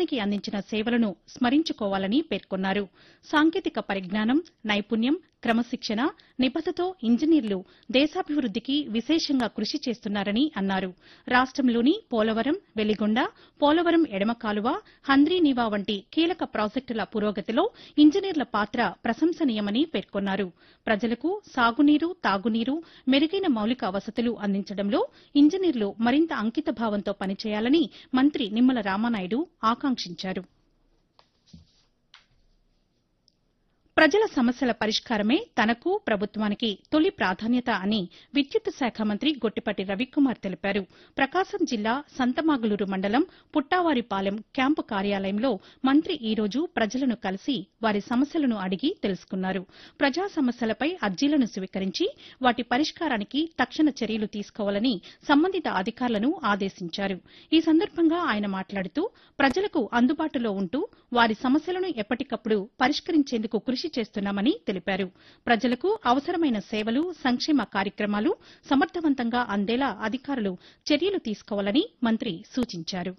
దేశానికి అందించిన సేవలను స్మరించుకోవాలని పేర్కొన్నారు సాంకేతిక పరిజ్ఞానం నైపుణ్యం క్రమశిక్షణ నిబద్దతో ఇంజనీర్లు దేశాభివృద్దికి విశేషంగా కృషి చేస్తున్నారని అన్నారు రాష్టంలోని పోలవరం వెలిగొండ పోలవరం ఎడమ కాలువ హంద్రీనీవా వంటి కీలక ప్రాజెక్టుల పురోగతిలో ఇంజనీర్ల పాత్ర ప్రశంసనీయమని పేర్కొన్నారు ప్రజలకు సాగునీరు తాగునీరు మెరుగైన మౌలిక వసతులు అందించడంలో ఇంజనీర్లు మరింత అంకితభావంతో పనిచేయాలని మంత్రి నిమ్మల రామానాయుడు ఆకాంక్షించారు ప్రజల సమస్యల పరిష్కారమే తనకు ప్రభుత్వానికి తొలి ప్రాధాన్యత అని విద్యుత్ శాఖ మంత్రి గొట్టిపాటి రవికుమార్ తెలిపారు ప్రకాశం జిల్లా సంతమాగులూరు మండలం పుట్టావారిపాలెం క్యాంపు కార్యాలయంలో మంత్రి ఈ రోజు ప్రజలను కలిసి వారి సమస్యలను అడిగి తెలుసుకున్నారు ప్రజా సమస్యలపై అర్జీలను స్వీకరించి వాటి పరిష్కారానికి తక్షణ చర్యలు తీసుకోవాలని సంబంధిత అధికారులను ఆదేశించారు ఈ సందర్భంగా ఆయన మాట్లాడుతూ ప్రజలకు అందుబాటులో ఉంటూ వారి సమస్యలను ఎప్పటికప్పుడు పరిష్కరించేందుకు కృషి చేస్తున్నామని తెలిపారు ప్రజలకు అవసరమైన సేవలు సంక్షేమ కార్యక్రమాలు సమర్థవంతంగా అందేలా అధికారులు చర్యలు తీసుకోవాలని మంత్రి సూచించారు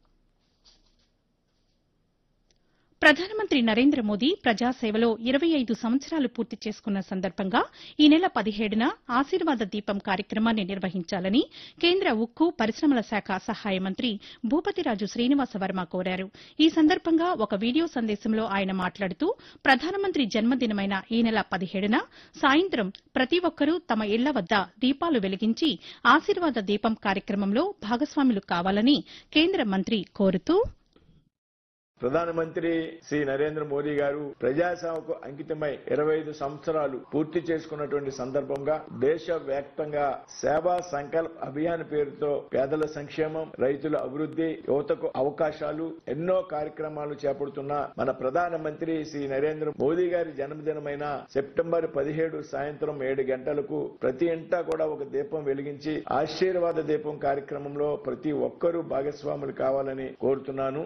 ప్రధానమంత్రి నరేంద్ర మోదీ ప్రజాసేవలో ఇరవై ఐదు సంవత్సరాలు పూర్తి చేసుకున్న సందర్భంగా ఈ నెల పదిహేడున ఆశీర్వాద దీపం కార్యక్రమాన్ని నిర్వహించాలని కేంద్ర ఉక్కు పరిశ్రమల శాఖ సహాయ మంత్రి భూపతిరాజు శ్రీనివాస వర్మ కోరారు ఈ సందర్భంగా ఒక వీడియో సందేశంలో ఆయన మాట్లాడుతూ ప్రధానమంత్రి జన్మదినమైన ఈ నెల పదిహేడున సాయంత్రం ప్రతి ఒక్కరూ తమ ఇళ్ల వద్ద దీపాలు వెలిగించి ఆశీర్వాద దీపం కార్యక్రమంలో భాగస్వాములు కావాలని కేంద్ర మంత్రి కోరుతూ ప్రధానమంత్రి శ్రీ నరేంద్ర మోదీ గారు ప్రజాసేవకు అంకితమై ఇరవై ఐదు సంవత్సరాలు పూర్తి చేసుకున్నటువంటి సందర్భంగా దేశవ్యాప్తంగా సేవా సంకల్ప్ అభియాన్ పేరుతో పేదల సంక్షేమం రైతుల అభివృద్ది యువతకు అవకాశాలు ఎన్నో కార్యక్రమాలు చేపడుతున్న మన ప్రధానమంత్రి శ్రీ నరేంద్ర మోదీ గారి జన్మదినమైన సెప్టెంబర్ పదిహేడు సాయంత్రం ఏడు గంటలకు ప్రతి ఇంటా కూడా ఒక దీపం వెలిగించి ఆశీర్వాద దీపం కార్యక్రమంలో ప్రతి ఒక్కరూ భాగస్వాములు కావాలని కోరుతున్నాను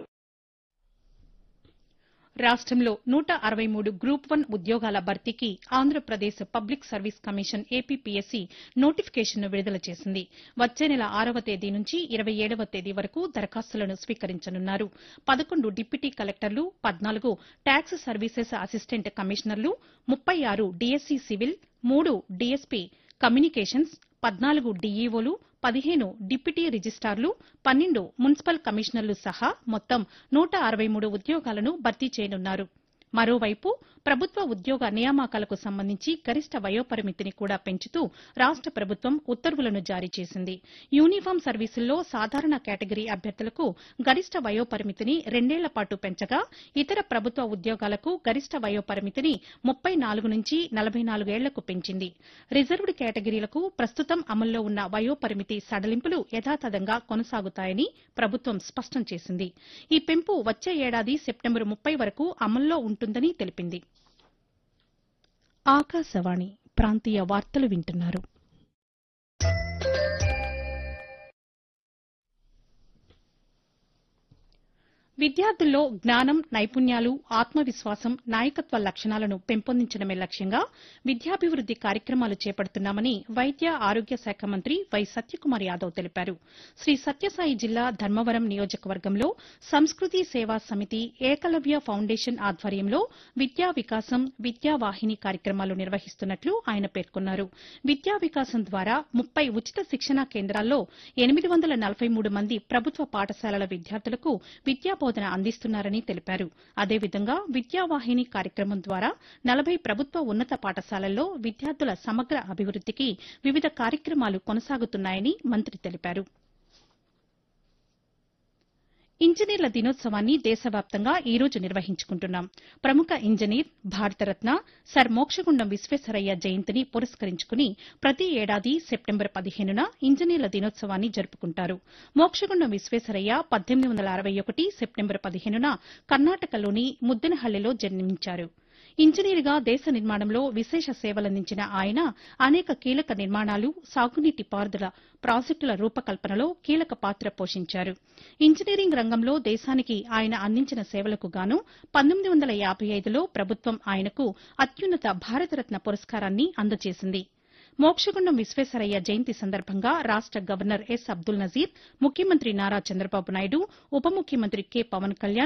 రాష్టంలో నూట అరవై మూడు గ్రూప్ వన్ ఉద్యోగాల భర్తీకి Andhra Pradesh public service commission APPSC నోటిఫికేషన్ను విడుదల చేసింది వచ్చే నెల ఆరవ తేదీ నుంచి ఇరవై ఏడవ తేదీ వరకు దరఖాస్తులను స్వీకరించనున్నారు పదకొండు డిప్యూటీ కలెక్టర్లు పద్నాలుగు ట్యాక్స్ సర్వీసెస్ అసిస్టెంట్ కమిషనర్లు ముప్పై ఆరు డీఎస్సీ సివిల్ మూడు డీఎస్పీ కమ్యూనికేషన్స్ పద్నాలుగు డీఈఓలు పదిహేను డిప్యూటీ రిజిస్టార్లు పన్నెండు మున్సిపల్ కమిషనర్లు సహా మొత్తం నూట అరవై మూడు ఉద్యోగాలను భర్తీ చేయనున్నారు మరోవైపు ప్రభుత్వ ఉద్యోగ నియామకాలకు సంబంధించి గరిష్ట వయోపరిమితిని కూడా పెంచుతూ రాష్ట ప్రభుత్వం ఉత్తర్వులను జారీ చేసింది యూనిఫామ్ సర్వీసుల్లో సాధారణ కేటగిరీ అభ్యర్థులకు గరిష్ట వయోపరిమితిని రెండేళ్ల పాటు పెంచగా ఇతర ప్రభుత్వ ఉద్యోగాలకు గరిష్ట వయోపరిమితిని ముప్పై నాలుగు నుంచి నలభై నాలుగేళ్లకు పెంచింది రిజర్వ్డ్ కేటగిరీలకు ప్రస్తుతం అమల్లో ఉన్న వయోపరిమితి సడలింపులు యథాతథంగా కొనసాగుతాయని ప్రభుత్వం స్పష్టం చేసింది ఈ పెంపు వచ్చే ఏడాది సెప్టెంబరు ముప్పై వరకు అమల్లో ఉంటుందని తెలిపింది ఆకాశవాణి ప్రాంతీయ వార్తలు వింటున్నారు విద్యార్థుల్లో జ్ఞానం నైపుణ్యాలు ఆత్మవిశ్వాసం నాయకత్వ లక్షణాలను పెంపొందించడమే లక్ష్యంగా విద్యాభివృద్ది కార్యక్రమాలు చేపడుతున్నామని వైద్య ఆరోగ్య శాఖ మంత్రి వై సత్యకుమార్ యాదవ్ తెలిపారు శ్రీ సత్యసాయి జిల్లా ధర్మవరం నియోజకవర్గంలో సంస్కృతి సేవా సమితి ఏకలవ్య ఫౌండేషన్ ఆధ్వర్యంలో విద్యా వికాసం విద్యా వాహిని కార్యక్రమాలు నిర్వహిస్తున్నట్లు ఆయన పేర్కొన్నారు విద్యా వికాసం ద్వారా ముప్పై ఉచిత శిక్షణా కేంద్రాల్లో ఎనిమిది వందల నలభై మూడు మంది ప్రభుత్వ పాఠశాలల విద్యార్థులకు విద్యా బోధన అందిస్తున్నారని తెలిపారు అదేవిధంగా విద్యావాహిని కార్యక్రమం ద్వారా నలభై ప్రభుత్వ ఉన్నత పాఠశాలల్లో విద్యార్థుల సమగ్ర అభివృద్దికి వివిధ కార్యక్రమాలు కొనసాగుతున్నాయని మంత్రి తెలిపారు ఇంజనీర్ల దినోత్సవాన్ని దేశవ్యాప్తంగా ఈ రోజు నిర్వహించుకుంటున్నాం ప్రముఖ ఇంజనీర్ భారతరత్న సర్ మోక్షగుండం విశ్వేశ్వరయ్య జయంతిని పురస్కరించుకుని ప్రతి ఏడాది సెప్టెంబర్ పదిహేనున ఇంజనీర్ల దినోత్సవాన్ని జరుపుకుంటారు మోక్షగుండం విశ్వేశ్వరయ్య పద్దెనిమిది వందల అరవై ఒకటి సెప్టెంబర్ పదిహేనున కర్ణాటకలోని ముద్దెనహళ్లిలో జన్మించారు ఇంజనీర్గా దేశ నిర్మాణంలో విశేష సేవలందించిన ఆయన అనేక కీలక నిర్మాణాలు సాగునీటి పారుదల ప్రాజెక్టుల రూపకల్పనలో కీలక పాత్ర పోషించారు ఇంజనీరింగ్ రంగంలో దేశానికి ఆయన అందించిన సేవలకు గాను పంతొమ్మిది వందల యాబై ఐదులో ప్రభుత్వం ఆయనకు అత్యున్నత భారతరత్న పురస్కారాన్ని అందజేసింది మోక్షగుండం విశ్వేశ్వరయ్య జయంతి సందర్భంగా రాష్ట గవర్నర్ ఎస్ అబ్దుల్ నజీర్ ముఖ్యమంత్రి నారా చంద్రబాబు నాయుడు ఉప ముఖ్యమంత్రి కె పవన్ కళ్యాణ్